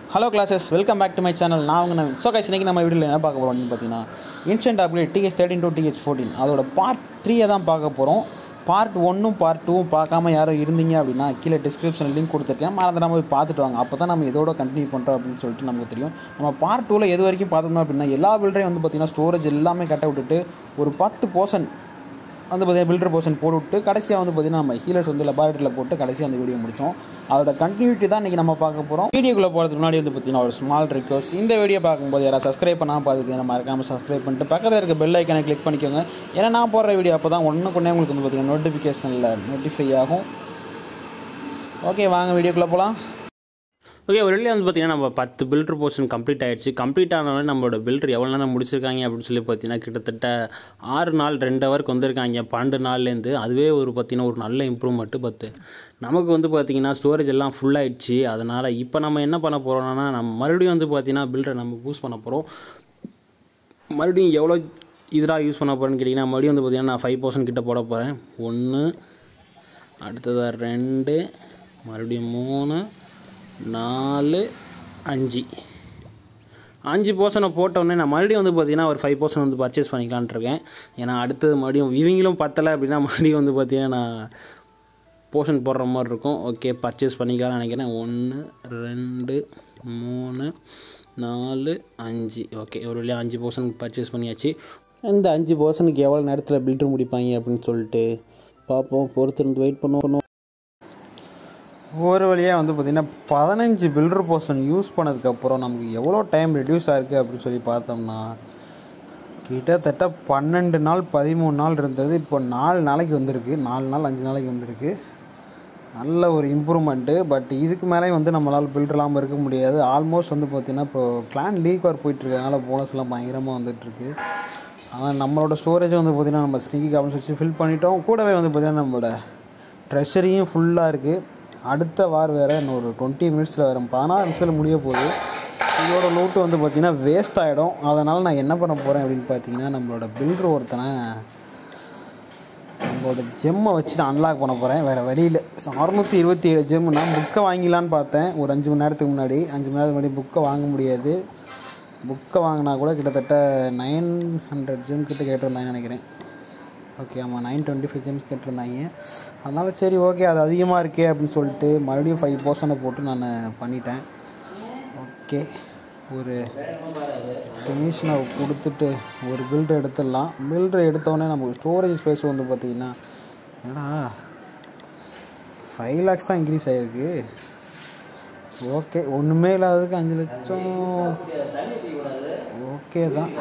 hello classes welcome back to my channel நான் உங்க Naveen so guys இன்றைக்கி நம்ம வீடியோவில் என்ன பார்க்க போகிறோம் பார்த்தீங்கன்னா instant update TH thirteen to TH fourteen அதோட பார்ட் த்ரீயை தான் பார்க்க போகிறோம் பார்ட் ஒன்றும் பார்ட் டூவும் பார்க்காம யாரும் இருந்தீங்க அப்படின்னா கீழே டிஸ்கிரிப்ஷன் லிங்க் கொடுத்துருக்கேன் மறந்துடாம போய் பார்த்துட்டு வாங்க அப்போ தான் நம்ம இதோட கண்டினியூ பண்ணுறோம் அப்படின்னு சொல்லிட்டு நமக்கு தெரியும் நம்ம பார்ட் டூவில் எது வரைக்கும் பார்த்தோம்னா அப்படின்னா எல்லா பில்டரையும் வந்து பார்த்திங்கன்னா ஸ்டோரேஜ் எல்லாமே கட்ட விட்டுட்டு ஒரு பத்து பர்சன்ட் வந்து பார்த்தீங்கன்னா பில்டர் போர்ஷன் போட்டு விட்டு கடைசியாக வந்து பார்த்தீங்கன்னா நம்ம ஹீலர்ஸ் வந்து லெபார்ட்டரியில் போட்டு கடைசியாக அந்த வீடியோ முடித்தோம் அதோட கண்டினியூட்டி தான் இன்றைக்கி நம்ம பார்க்க போகிறோம் வீடியோக்குள்ளே போகிறதுக்கு முன்னாடி வந்து பார்த்தீங்கன்னா ஒரு ஸ்மால் ரிக்வஸ்ட் இந்த வீடியோ பார்க்கும்போது யாராவது சப்ஸ்கிரைப் பண்ணால் பார்த்துக்கிங்க மறக்காமல் சப்ஸ்கிரைப் பண்ணிட்டு பக்கத்தில் இருக்க பெல் ஐக்கனை கிளிக் பண்ணிக்கோங்க ஏன்னா நான் போடுற வீடியோ அப்போ தான் ஒன்று கொண்டே உங்களுக்கு வந்து பார்த்தீங்கன்னா நோட்டிஃபிகேஷனில் நோட்டிஃபை ஆகும் ஓகே வாங்க வீடியோக்குள்ளே போகலாம் ஓகே ஒரு வந்து பார்த்தீங்கன்னா நம்ம பத்து பில்டர் போர்ஷன் கம்ப்ளீட் ஆயிடுச்சு கம்ப்ளீட் ஆனவொடனே நம்மளோட பில்டர் எவ்வளோ நேரம் முடிச்சிருக்காங்க அப்படின்னு சொல்லி பார்த்தீங்கன்னா கிட்டத்தட்ட ஆறு நாள் ரெண்டு ஹவருக்கு வந்திருக்காங்க பன்னெண்டு நாள்லேருந்து அதுவே ஒரு பார்த்தீங்கன்னா ஒரு நல்ல இம்ப்ரூவ்மெண்ட்டு பத்து நமக்கு வந்து பார்த்தீங்கன்னா ஸ்டோரேஜ் எல்லாம் ஃபுல் ஆயிடுச்சு அதனால் இப்போ நம்ம என்ன பண்ண போகிறோம்னா நம்ம மறுபடியும் வந்து பார்த்தீங்கன்னா பில்டரை நம்ம பூஸ்ட் பண்ண போகிறோம் மறுபடியும் எவ்வளோ இதெல்லாம் யூஸ் பண்ண போகிறேன்னு கேட்டிங்கன்னா மறுபடியும் வந்து பார்த்தீங்கன்னா நான் ஃபைவ் பர்சன்ட் கிட்ட போட போகிறேன் ஒன்று அடுத்ததாக ரெண்டு மறுபடியும் மூணு நாலு அஞ்சு அஞ்சு போர்ஷனை போட்டோடனே நான் மறுபடியும் வந்து பார்த்தீங்கன்னா ஒரு ஃபைவ் பர்சன்ட் வந்து பர்ச்சேஸ் பண்ணிக்கலான்ட்டு இருக்கேன் ஏன்னா அடுத்தது மறுபடியும் இவங்களும் பத்தலை அப்படின்னா மறுபடியும் வந்து பார்த்தீங்கன்னா நான் போர்ஷன் போடுற மாதிரி இருக்கும் ஓகே பர்ச்சேஸ் பண்ணிக்கலாம்னு நினைக்கிறேன் ஒன்று ரெண்டு மூணு நாலு அஞ்சு ஓகே ஒரு வழியாக அஞ்சு பர்சன்ட் பர்ச்சேஸ் பண்ணியாச்சு இந்த அஞ்சு பர்சனுக்கு எவ்வளோ நேரத்தில் பில்டர் முடிப்பாங்க அப்படின்னு சொல்லிட்டு பார்ப்போம் பொறுத்திருந்து வெயிட் பண்ணுவோம் ஒரு வழியாக வந்து பார்த்திங்கன்னா பதினஞ்சு பில்டர் போர்ஷன் யூஸ் பண்ணதுக்கப்புறம் நமக்கு எவ்வளோ டைம் ரெடியூஸ் ஆயிருக்கு அப்படின்னு சொல்லி பார்த்தோம்னா கிட்டத்தட்ட பன்னெண்டு நாள் பதிமூணு நாள் இருந்தது இப்போ நாலு நாளைக்கு வந்திருக்கு நாலு நாள் அஞ்சு நாளைக்கு வந்திருக்கு நல்ல ஒரு இம்ப்ரூவ்மெண்ட்டு பட் இதுக்கு மேலே வந்து நம்மளால் பில்டர் இல்லாமல் இருக்க முடியாது ஆல்மோஸ்ட் வந்து பார்த்திங்கன்னா இப்போ பிளான் லீக் ஆர் போயிட்டுருக்கனால போனஸ்லாம் பயங்கரமாக வந்துட்டுருக்கு ஆனால் நம்மளோட ஸ்டோரேஜ் வந்து பார்த்திங்கன்னா நம்ம ஸ்னிக்கி காப்ஸ் வச்சு ஃபில் பண்ணிட்டோம் கூடவே வந்து பார்த்திங்கன்னா நம்மளோட ட்ரெஷரியும் ஃபுல்லாக இருக்குது அடுத்த வார் வேறு இன்னும் ஒரு டுவெண்ட்டி மினிட்ஸில் வேறு பதினாறு நிமிஷத்தில் முடிய போகுது இதோட லூட்டு வந்து பார்த்திங்கன்னா வேஸ்ட் ஆகிடும் அதனால் நான் என்ன பண்ண போகிறேன் அப்படின்னு பார்த்தீங்கன்னா நம்மளோட பில்டர் ஒருத்தனை நம்மளோட ஜெம்மை வச்சு நான் அன்லாக் பண்ண போகிறேன் வேறு வழியில் அறுநூற்றி இருபத்தி ஏழு ஜெம் நான் புக்கை வாங்கிலான்னு பார்த்தேன் ஒரு அஞ்சு மணி நேரத்துக்கு முன்னாடி அஞ்சு மணி நேரத்துக்கு முன்னாடி புக்கை வாங்க முடியாது புக்கை வாங்கினா கூட கிட்டத்தட்ட நைன் ஹண்ட்ரட் ஜெம் கிட்ட கேட்டிருந்தாங்கன்னு நினைக்கிறேன் ஓகே ஆமாம் நைன் டுவெண்ட்டி ஃபைவ் ஜெம்ஸ் கேட்டிருந்தாங்க அதனால் சரி ஓகே அது அதிகமாக இருக்கே அப்படின்னு சொல்லிட்டு மறுபடியும் ஃபைவ் பர்சனை போட்டு நான் பண்ணிட்டேன் ஓகே ஒரு ஃபினிஷனை கொடுத்துட்டு ஒரு பில்டர் எடுத்துடலாம் பில்டர் எடுத்தோடனே நமக்கு ஸ்டோரேஜ் ஸ்பேஸ் வந்து பார்த்திங்கன்னா என்னடா ஃபைவ் லேக்ஸ் தான் இன்க்ரீஸ் ஆகிருக்கு ஓகே ஒன்றுமே இல்லாததுக்கு அஞ்சு லட்சம் ஓகே தான்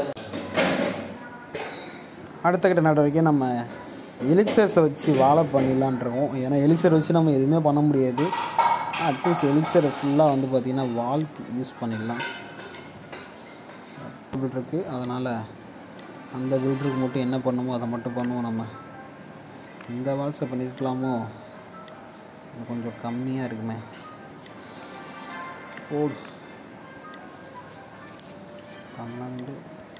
அடுத்த கட்ட நடவடிக்கை நம்ம எலிக்சர்ஸை வச்சு வாழை பண்ணிடலான்ருக்கோம் ஏன்னா எலிக்சர் வச்சு நம்ம எதுவுமே பண்ண முடியாது அட்லீஸ்ட் எலிக்சரை ஃபுல்லாக வந்து பார்த்திங்கன்னா வால்க்கு யூஸ் பண்ணிடலாம் இருக்குது அதனால் அந்த வீட்டுக்கு மட்டும் என்ன பண்ணுமோ அதை மட்டும் பண்ணுவோம் நம்ம இந்த வால்ஸை பண்ணியிருக்கலாமோ இது கொஞ்சம் கம்மியாக இருக்குமே போடு பன்னெண்டு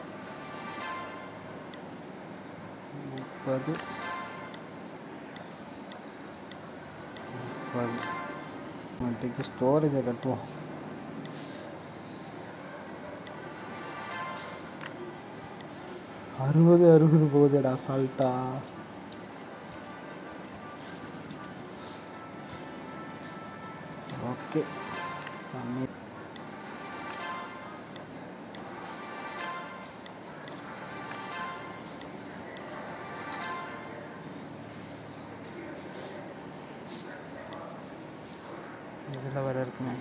முப்பது முப்பது மட்டிக்கு ஸ்டோரேஜை கட்டுவோம் அறுபது அறுபது போகுதுடா சால்ட்டா ஓகே பண்ணி இதில் வேறு இருக்குமே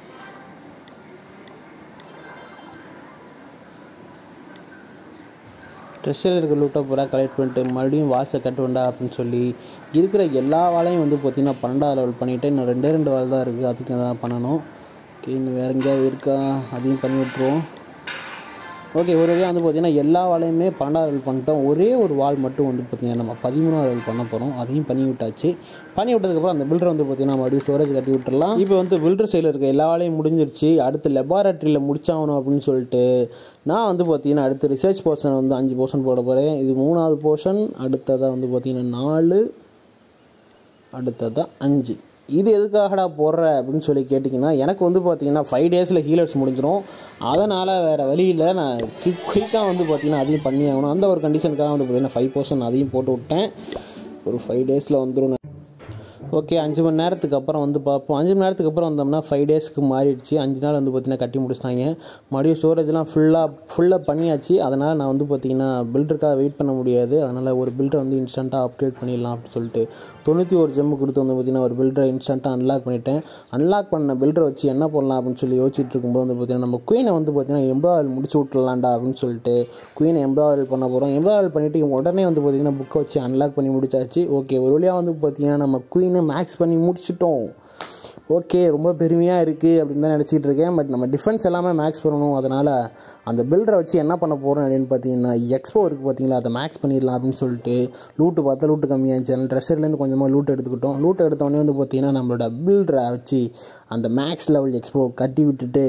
ட்ரெஷரில் இருக்க லூட்டை பூரா கலெக்ட் பண்ணிட்டு மறுபடியும் வாட்ஸை கட்ட வேண்டாம் அப்படின்னு சொல்லி இருக்கிற எல்லா வாழையும் வந்து பார்த்திங்கன்னா பன்னெண்டாவது லெவல் பண்ணிவிட்டு இன்னும் ரெண்டே ரெண்டு வால் தான் இருக்குது அதுக்கு தான் பண்ணணும் ஓகே இன்னும் வேறு எங்கேயாவது இருக்கா அதையும் பண்ணி விட்ருவோம் ஓகே ஒரு வழியாக வந்து பார்த்திங்கன்னா எல்லா வாழையுமே பன்னெண்டாவது லெவல் பண்ணிட்டோம் ஒரே ஒரு வால் மட்டும் வந்து பார்த்திங்கன்னா நம்ம பதிமூணாவது லெவல் பண்ண போகிறோம் அதையும் பண்ணி விட்டாச்சு பண்ணி விட்டதுக்கப்புறம் அந்த பில்டர் வந்து பார்த்திங்கன்னா மறுபடியும் ஸ்டோரேஜ் கட்டி விட்டுறலாம் இப்போ வந்து பில்டர் சைடில் இருக்க எல்லா வேலையும் முடிஞ்சிருச்சு அடுத்து லெபார்ட்டரியில் முடிச்சாகணும் அப்படின்னு சொல்லிட்டு நான் வந்து பார்த்திங்கன்னா அடுத்து ரிசர்ச் போர்ஷன் வந்து அஞ்சு போர்ஷன் போட போகிறேன் இது மூணாவது போர்ஷன் அடுத்ததாக வந்து பார்த்திங்கன்னா நாலு அடுத்ததாக அஞ்சு இது எதுக்காகடா போடுற அப்படின்னு சொல்லி கேட்டிங்கன்னா எனக்கு வந்து பார்த்தீங்கன்னா ஃபைவ் டேஸில் ஹீலர்ஸ் முடிஞ்சிடும் அதனால் வேறு வழியில் நான் குயிக் குயிக்காக வந்து பார்த்தீங்கன்னா அதையும் பண்ணி ஆகணும் அந்த ஒரு கண்டிஷனுக்காக வந்து பார்த்தீங்கன்னா ஃபைவ் பர்சன்ட் அதையும் போட்டு விட்டேன் ஒரு ஃபைவ் டேஸில் வந்துடும் ஓகே அஞ்சு மணி நேரத்துக்கு அப்புறம் வந்து பார்ப்போம் அஞ்சு மணி நேரத்துக்கு அப்புறம் வந்தோம்னா ஃபைவ் டேஸ்க்கு மாறிடுச்சு அஞ்சு நாள் வந்து பார்த்திங்கன்னா கட்டி முடிச்சிட்டாங்க மறுபடியும் ஸ்டோரேஜ்லாம் ஃபுல்லாக ஃபுல்லாக பண்ணியாச்சு அதனால் நான் வந்து பார்த்திங்கன்னா பில்டருக்காக வெயிட் பண்ண முடியாது அதனால் ஒரு பில்டரை வந்து இன்ஸ்டண்ட்டாக அப்கிரேட் பண்ணிடலாம் அப்படின்னு சொல்லிட்டு தொண்ணூற்றி ஒரு ஜெம்மு கொடுத்து வந்து பார்த்திங்கன்னா ஒரு பில்டரை இன்ஸ்டண்ட்டாக அன்லாக் பண்ணிட்டேன் அன்லாக் பண்ண பில்டரை வச்சு என்ன பண்ணலாம் அப்படின்னு சொல்லி யோசிச்சுட்டு இருக்கும்போது வந்து பார்த்திங்கன்னா நம்ம குயினை வந்து பார்த்திங்கன்னா எம்ப்ராய்டரி முடிச்சு விட்டுலாம்டா அப்படின்னு சொல்லிட்டு குயினை எம்ப்ராய்டரி பண்ண போகிறோம் எம்ப்ராய்டரி பண்ணிவிட்டு உடனே வந்து பார்த்திங்கன்னா புக்கை வச்சு அன்லாக் பண்ணி முடிச்சாச்சு ஓகே ஒரு வழியாக வந்து பார்த்திங்கன்னா நம்ம குயினை மேக்ஸ் பண்ணி முடிச்சிட்டோம் ஓகே ரொம்ப பெருமையாக இருக்குது அப்படின்னு தான் நினச்சிட்டு இருக்கேன் பட் நம்ம டிஃபென்ஸ் எல்லாமே மேக்ஸ் பண்ணணும் அதனால் அந்த பில்டரை வச்சு என்ன பண்ண போகிறோம் அப்படின்னு பார்த்தீங்கன்னா எக்ஸ்போ இருக்குது பார்த்தீங்களா அதை மேக்ஸ் பண்ணிடலாம் அப்படின்னு சொல்லிட்டு லூட்டு பார்த்தா லூட்டு கம்மியாச்சு அந்த ட்ரெஷர்லேருந்து கொஞ்சமாக லூட் எடுத்துக்கிட்டோம் லூட் எடுத்தோடனே வந்து பார்த்தீங்கன்னா நம்மளோட பில்டரை வச்சு அந்த மேக்ஸ் லெவல் எக்ஸ்போ கட்டி விட்டுட்டு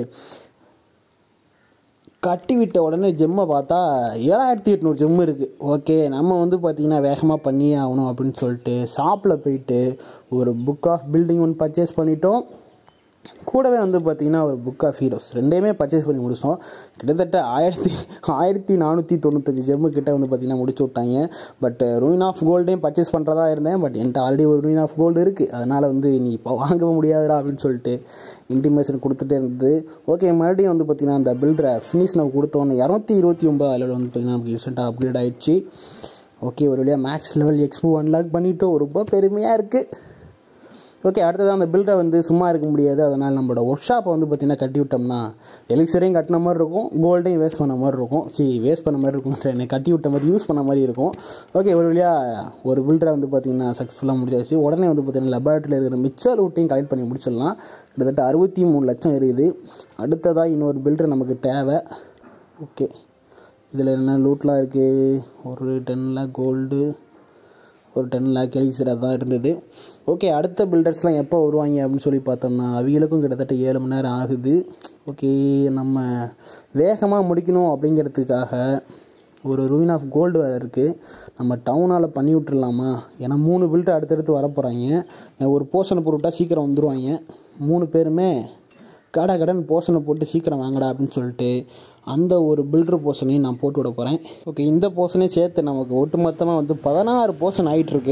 கட்டி விட்ட உடனே ஜெம்மை பார்த்தா ஏழாயிரத்தி எட்நூறு ஜெம்மு இருக்குது ஓகே நம்ம வந்து பார்த்திங்கன்னா வேகமாக பண்ணியே ஆகணும் அப்படின்னு சொல்லிட்டு ஷாப்பில் போயிட்டு ஒரு புக் ஆஃப் பில்டிங் ஒன்று பர்ச்சேஸ் பண்ணிட்டோம் கூடவே வந்து பார்த்திங்கன்னா ஒரு புக் ஆஃப் ஹீரோஸ் ரெண்டையுமே பர்ச்சேஸ் பண்ணி முடிச்சிட்டோம் கிட்டத்தட்ட ஆயிரத்தி ஆயிரத்தி நானூற்றி தொண்ணூத்தஞ்சு ஜெம்மு கிட்ட வந்து பார்த்திங்கன்னா முடிச்சு விட்டாங்க பட் ரூயின் ஆஃப் கோல்டையும் பர்ச்சேஸ் பண்ணுறதா இருந்தேன் பட் என்கிட்ட ஆல்ரெடி ஒரு ரூயின் ஆஃப் கோல்டு இருக்குது அதனால் வந்து நீ இப்போ வாங்க முடியாதுடா அப்படின்னு சொல்லிட்டு இன்டிமேஷன் கொடுத்துட்டே இருந்தது ஓகே மறுபடியும் வந்து பார்த்திங்கன்னா அந்த பில்டரை ஃபினிஷ் நம்ம கொடுத்தோன்னே இரநூத்தி இருபத்தி ஒம்பது அதில் வந்து பார்த்திங்கன்னா நமக்கு ரீசெண்டாக அப்கிரேட் ஆகிடுச்சு ஓகே ஒரு வழியாக மேக்ஸ் லெவல் எக்ஸ்போ அன்லாக் பண்ணிட்டோம் ரொம்ப பெருமையாக இருக்குது ஓகே அடுத்தது அந்த பில்டரை வந்து சும்மா இருக்க முடியாது அதனால் நம்மளோட ஒர்க் ஷாப்பை வந்து பார்த்திங்கன்னா கட்டி விட்டோம்னா எலிக்சரையும் கட்டின மாதிரி இருக்கும் கோல்டையும் வேஸ்ட் பண்ண மாதிரி இருக்கும் சி வேஸ்ட் பண்ண மாதிரி இருக்கும் என்னை கட்டி விட்ட மாதிரி யூஸ் பண்ண மாதிரி இருக்கும் ஓகே ஒரு வழியாக ஒரு பில்டரை வந்து பார்த்திங்கன்னா சக்ஸஸ்ஃபுல்லாக முடிச்சாச்சு உடனே வந்து பார்த்திங்கன்னா லெபார்ட்டரியில் இருக்கிற மிச்ச ரூட்டையும் கலெக்ட் பண்ணி முடிச்சிடலாம் கிட்டத்தட்ட அறுபத்தி மூணு லட்சம் இருக்குது அடுத்ததாக இன்னொரு பில்டர் நமக்கு தேவை ஓகே இதில் என்ன லூட்லாம் இருக்குது ஒரு டென் லேக் கோல்டு ஒரு டென் லேக் எலிக்சர் அதான் இருந்தது ஓகே அடுத்த பில்டர்ஸ்லாம் எப்போ வருவாங்க அப்படின்னு சொல்லி பார்த்தோம்னா அவங்களுக்கும் கிட்டத்தட்ட ஏழு மணி நேரம் ஆகுது ஓகே நம்ம வேகமாக முடிக்கணும் அப்படிங்கிறதுக்காக ஒரு ரூயின் ஆஃப் கோல்டு வேறு இருக்குது நம்ம டவுனால் பண்ணி விட்டுறலாமா ஏன்னா மூணு பில்டர் அடுத்தடுத்து வர போகிறாங்க ஒரு போர்ஷனை போட்டுவிட்டா சீக்கிரம் வந்துடுவாங்க மூணு பேருமே கடை கடன் போர்ஷனை போட்டு சீக்கிரம் வாங்கடா அப்படின்னு சொல்லிட்டு அந்த ஒரு பில்டர் போர்ஷனையும் நான் போட்டு விட போகிறேன் ஓகே இந்த போர்ஷனையும் சேர்த்து நமக்கு ஒட்டுமொத்தமாக வந்து பதினாறு போர்ஷன் ஆகிட்டுருக்கு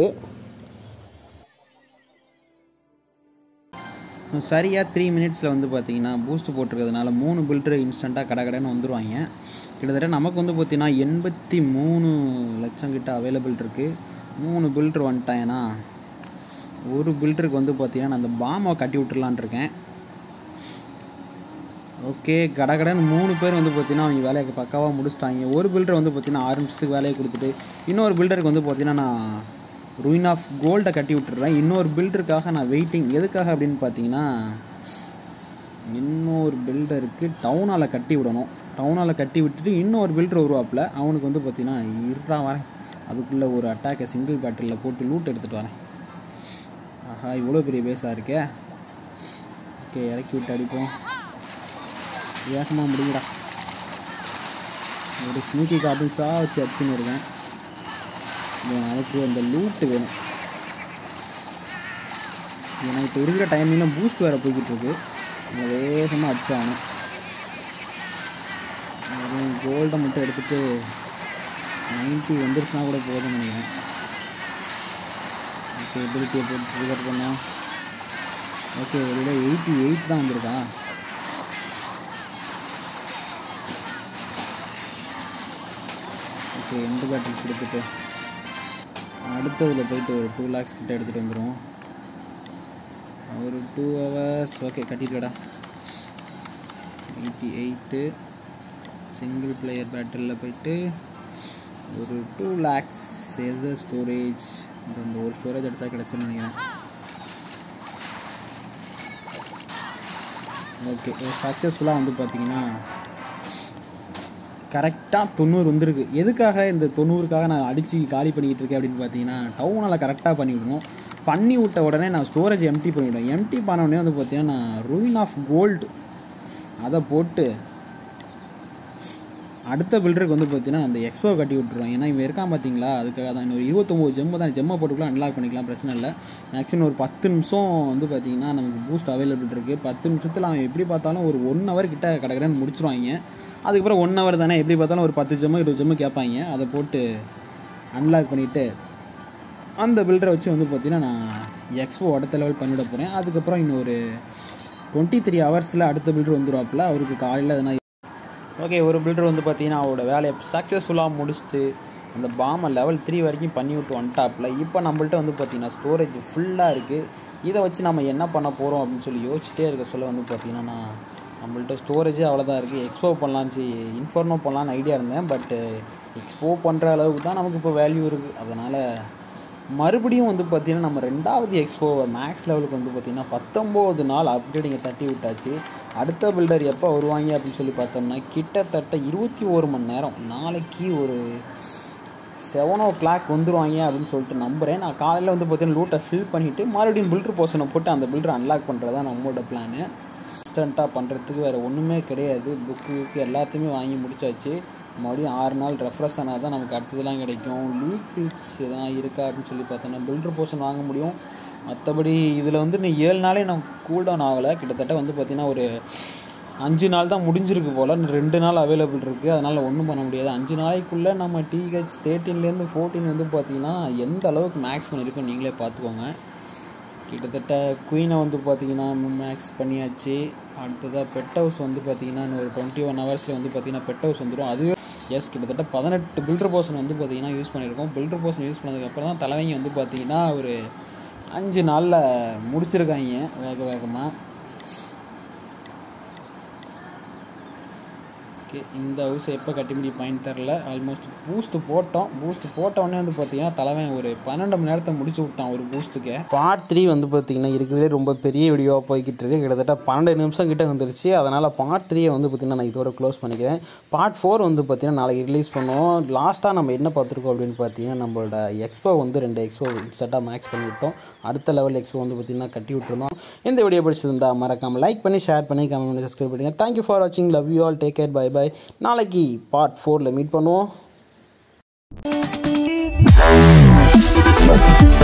சரியாக த்ரீ மினிட்ஸில் வந்து பார்த்தீங்கன்னா பூஸ்ட் போட்டிருக்கிறதுனால மூணு பில்டர் இன்ஸ்டண்ட்டாக கடை கடைன்னு வந்துடுவாங்க கிட்டத்தட்ட நமக்கு வந்து பார்த்தீங்கன்னா எண்பத்தி மூணு லட்சம் கிட்ட அவைலபிள் இருக்குது மூணு பில்டர் வந்துட்டாங்கன்னா ஒரு பில்டருக்கு வந்து பார்த்தீங்கன்னா நான் அந்த பாமை கட்டி விட்டுறலான் இருக்கேன் ஓகே கடகடன் மூணு பேர் வந்து பார்த்தீங்கன்னா அவங்க வேலையை பக்காவாக முடிச்சிட்டாங்க ஒரு பில்டர் வந்து பார்த்தீங்கன்னா ஆறு நிமிஷத்துக்கு வேலையை கொடுத்துட்டு இன்னொரு பில்டருக்கு வந்து பார்த்தீங்கன்னா நான் ரூயின் ஆஃப் கோல்டை கட்டி விட்டுறேன் இன்னொரு பில்டருக்காக நான் வெயிட்டிங் எதுக்காக அப்படின்னு பார்த்தீங்கன்னா இன்னொரு பில்டருக்கு டவுனால் கட்டி விடணும் டவுனால் கட்டி விட்டுட்டு இன்னொரு பில்டர் வருவாப்பில் அவனுக்கு வந்து பார்த்தீங்கன்னா இருடா வரேன் அதுக்குள்ளே ஒரு அட்டாக்கை சிங்கிள் பேட்டரியில் போட்டு லூட் எடுத்துகிட்டு வரேன் ஆஹா இவ்வளோ பெரிய பேஸாக இருக்கே ஓகே இறக்கி விட்டு அடிப்போம் வேகமாக முடிங்கடா ஒரு ஸ்னீக்கி கார்டில்ஸாக வச்சு அடிச்சுன்னு இருக்கேன் அதுக்கு அந்த லூட்டு வேணும் ஏன்னா இப்போ இருக்கிற டைமிங்கில் பூஸ்ட் வேறு போய்கிட்டு இருக்கு அதை வேகமாக அடிச்சாகணும் அதுவும் கோல்டை மட்டும் எடுத்துகிட்டு நைன்ட்டி வந்துருச்சுன்னா கூட போதும்னு நினைக்கிறேன் ஓகே எபிலிட்டியை போட்டு ட்ரிகர் பண்ணோம் ஓகே ஒரு எயிட்டி எயிட் தான் வந்திருக்கா ஓகே எந்த பேட்டரி கொடுத்துட்டு அடுத்ததில் போயிட்டு ஒரு டூ லேக்ஸ் கிட்ட எடுத்துகிட்டு வந்துடும் ஒரு டூ ஹவர்ஸ் ஓகே கட்டிட்டுடா எயிட்டி எயிட்டு சிங்கிள் பிளேயர் பேட்டரியில் போயிட்டு ஒரு டூ லேக்ஸ் எது ஸ்டோரேஜ் இந்த இந்த ஒரு ஸ்டோரேஜ் அடிச்சா கிடச்சுன்னு நினைக்கிறேன் ஓகே சக்ஸஸ்ஃபுல்லாக வந்து பார்த்தீங்கன்னா கரெக்டாக தொண்ணூறு வந்திருக்கு எதுக்காக இந்த தொண்ணூறுக்காக நான் அடித்து காலி பண்ணிக்கிட்டு இருக்கேன் அப்படின்னு பார்த்தீங்கன்னா டவுனால் கரெக்டாக பண்ணி விடணும் பண்ணி விட்ட உடனே நான் ஸ்டோரேஜ் எம்டி பண்ணிவிடுவேன் எம்டி பண்ண உடனே வந்து பார்த்தீங்கன்னா நான் ரூயின் ஆஃப் கோல்டு அதை போட்டு அடுத்த பில்டருக்கு வந்து பார்த்தீங்கன்னா அந்த எக்ஸ்போ கட்டி விட்ருவோம் ஏன்னா இவன் இருக்கான் பார்த்தீங்களா அதுக்காக தான் இன்னொரு இருபத்தொம்போது ஜெம்மு தான் ஜெம்மை போட்டுக்கலாம் அன்லாக் பண்ணிக்கலாம் பிரச்சனை இல்லை மேக்ஸிமம் ஒரு பத்து நிமிஷம் வந்து பார்த்தீங்கன்னா நமக்கு பூஸ்ட் அவைலபிள் இருக்குது பத்து நிமிஷத்தில் அவன் எப்படி பார்த்தாலும் ஒரு ஒன் ஹவர் கிட்ட கடற்கடன்னு முடிச்சிருவாங்க அதுக்கப்புறம் ஒன் ஹவர் தானே எப்படி பார்த்தாலும் ஒரு பத்து ஜெம்மு இருபது ஜெம்மு கேட்பாங்க அதை போட்டு அன்லாக் பண்ணிவிட்டு அந்த பில்டரை வச்சு வந்து பார்த்தீங்கன்னா நான் எக்ஸ்போ அடுத்த லெவல் பண்ணிவிட போகிறேன் அதுக்கப்புறம் இன்னொரு டுவெண்ட்டி த்ரீ ஹவர்ஸில் அடுத்த பில்டர் வந்துடுவாப்புல அவருக்கு காலையில் எதனா ஓகே ஒரு பில்டர் வந்து பார்த்தீங்கன்னா அவரோட வேலையை சக்ஸஸ்ஃபுல்லாக முடிச்சுட்டு அந்த பாமை லெவல் த்ரீ வரைக்கும் பண்ணி விட்டு வந்துட்டாப்பில் இப்போ நம்மள்ட்ட வந்து பார்த்தீங்கன்னா ஸ்டோரேஜ் ஃபுல்லாக இருக்குது இதை வச்சு நம்ம என்ன பண்ண போகிறோம் அப்படின்னு சொல்லி யோசிச்சுட்டே இருக்க சொல்ல வந்து பார்த்தீங்கன்னா நான் நம்மள்ட்ட ஸ்டோரேஜே அவ்வளோதான் இருக்குது எக்ஸ்போ பண்ணலான்னு இன்ஃபார்மோ பண்ணலான்னு ஐடியா இருந்தேன் பட்டு எக்ஸ்போ பண்ணுற அளவுக்கு தான் நமக்கு இப்போ வேல்யூ இருக்குது அதனால் மறுபடியும் வந்து பார்த்திங்கன்னா நம்ம ரெண்டாவது எக்ஸ்போ மேக்ஸ் லெவலுக்கு வந்து பார்த்திங்கன்னா பத்தொம்போது நாள் அப்டேட் இங்கே தட்டி விட்டாச்சு அடுத்த பில்டர் எப்போ வருவாங்க அப்படின்னு சொல்லி பார்த்தோம்னா கிட்டத்தட்ட இருபத்தி ஒரு மணி நேரம் நாளைக்கு ஒரு செவன் ஓ கிளாக் வந்துருவாங்க அப்படின்னு சொல்லிட்டு நம்புகிறேன் நான் காலையில் வந்து பார்த்தீங்கன்னா லூட்டை ஃபில் பண்ணிவிட்டு மறுபடியும் பில்டர் போர்ஷனை போட்டு அந்த பில்டரை அன்லாக் பண்ணுறது தான் நம்மளோட பிளானு இன்ஸ்டண்ட்டாக பண்ணுறதுக்கு வேறு ஒன்றுமே கிடையாது புக்கு புக்கு எல்லாத்தையுமே வாங்கி முடிச்சாச்சு மறுபடியும் ஆறு நாள் ரெஃப்ரெஷ் ஆனால் தான் நமக்கு அடுத்ததுலாம் கிடைக்கும் லீக் பீட்ஸ் எதனா இருக்கா அப்படின்னு சொல்லி பார்த்தோன்னா பில்டர் போர்ஷன் வாங்க முடியும் மற்றபடி இதில் வந்து நீ ஏழு நாளே நம்ம கூல் டவுன் ஆகலை கிட்டத்தட்ட வந்து பார்த்திங்கன்னா ஒரு அஞ்சு நாள் தான் முடிஞ்சிருக்கு போல் இன்னும் ரெண்டு நாள் அவைலபிள் இருக்குது அதனால் ஒன்றும் பண்ண முடியாது அஞ்சு நாளைக்குள்ளே நம்ம டிஹெச் தேர்ட்டீன்லேருந்து ஃபோர்டீன் வந்து பார்த்திங்கன்னா எந்த அளவுக்கு மேக்ஸ் பண்ணியிருக்கோம் நீங்களே பார்த்துக்கோங்க கிட்டத்தட்ட குயினை வந்து பார்த்தீங்கன்னா மேக்ஸ் பண்ணியாச்சு அடுத்ததாக பெட் ஹவுஸ் வந்து பார்த்தீங்கன்னா ஒரு டுவெண்ட்டி ஒன் ஹவர்ஸில் வந்து பார்த்தீங்கன்னா பெட் ஹவுஸ் வந்துடும் அதுவே எஸ் கிட்டத்தட்ட பதினெட்டு பில்டர் போர்ஷன் வந்து பார்த்தீங்கன்னா யூஸ் பண்ணியிருக்கோம் பில்டர் போர்ஷன் யூஸ் பண்ணதுக்கப்புறம் தான் தலைவங்க வந்து பார்த்தீங்கன்னா ஒரு அஞ்சு நாளில் முடிச்சிருக்காங்க வேக வேகமாக ஓகே இந்த ஹவுஸ் எப்போ கட்டி முடிப்பாயின்னு தெரில ஆல்மோஸ்ட் பூஸ்ட் போட்டோம் பூஸ்ட் போட்ட உடனே வந்து பார்த்தீங்கன்னா தலைவன் ஒரு பன்னெண்டு மணி நேரத்தை முடிச்சு விட்டான் ஒரு பூஸ்ட்டுக்கு பார்ட் த்ரீ வந்து பார்த்தீங்கன்னா இருக்கிறதே ரொம்ப பெரிய வீடியோவாக போய்கிட்டு இருக்கு கிட்டத்தட்ட பன்னெண்டு நிமிஷம் கிட்ட வந்துருச்சு அதனால் பார்ட் த்ரீயை வந்து பார்த்தீங்கன்னா நான் இதோட க்ளோஸ் பண்ணிக்கிறேன் பார்ட் ஃபோர் வந்து பார்த்தீங்கன்னா நாளைக்கு ரிலீஸ் பண்ணுவோம் லாஸ்ட்டாக நம்ம என்ன பார்த்துருக்கோம் அப்படின்னு பார்த்தீங்கன்னா நம்மளோட எக்ஸ்போ வந்து ரெண்டு எக்ஸ்போ இன்ஸ்டண்ட்டாக மேக்ஸ் பண்ணி விட்டோம் அடுத்த லெவல் எக்ஸ்போ வந்து பார்த்தீங்கன்னா கட்டி விட்டுருந்தோம் இந்த வீடியோ பிடிச்சிருந்தா மறக்காமல் லைக் பண்ணி ஷேர் பண்ணி கமெண்ட் பண்ணி சப்ஸ்கிரைப் பண்ணுங்க தேங்க்யூ ஃபார் வாட்சிங் love you all take care bye bye நாளைக்கு பார்ட் ஃபோரில் மீட் பண்ணுவோம்